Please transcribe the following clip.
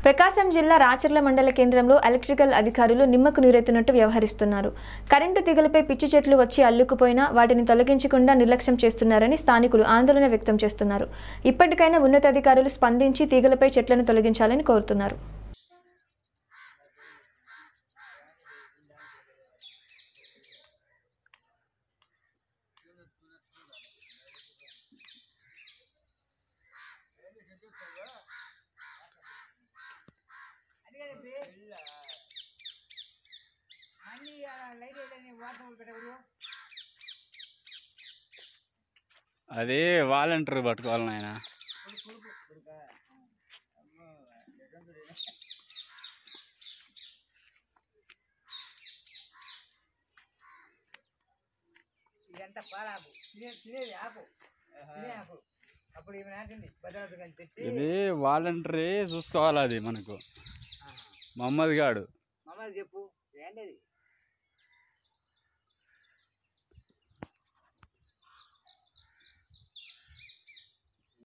ప్రకాశం జిల్లా రాచర్ల మండల కేంద్రంలో ఎలక్ట్రికల్ అధికారులు నిమ్మకు నీరెత్తినట్టు వ్యవహరిస్తున్నారు కరెంటు తీగలపై పిచ్చి చెట్లు వచ్చి అల్లుకుపోయినా వాటిని తొలగించకుండా నిర్లక్ష్యం చేస్తున్నారని స్థానికులు ఆందోళన వ్యక్తం చేస్తున్నారు ఇప్పటికైనా ఉన్నతాధికారులు స్పందించి తీగలపై చెట్లను తొలగించాలని కోరుతున్నారు మళ్ళీ లైట్ వేయడానికి వాటర్ పెట్టకూడదు అది వాలంటీర్ పట్టుకోవాలి నాయన ఇదంతా పాలాకు తినే తినేది ఆకు తినే ఆకు అప్పుడు ఈమె నాటింది భద్రావతి కానీ తెచ్చి ఇది వాలంటీర్ చూసుకోవాలి అది మనకు మహమ్మద్ గాడు మమ్మల్ని చెప్పు ఏంటది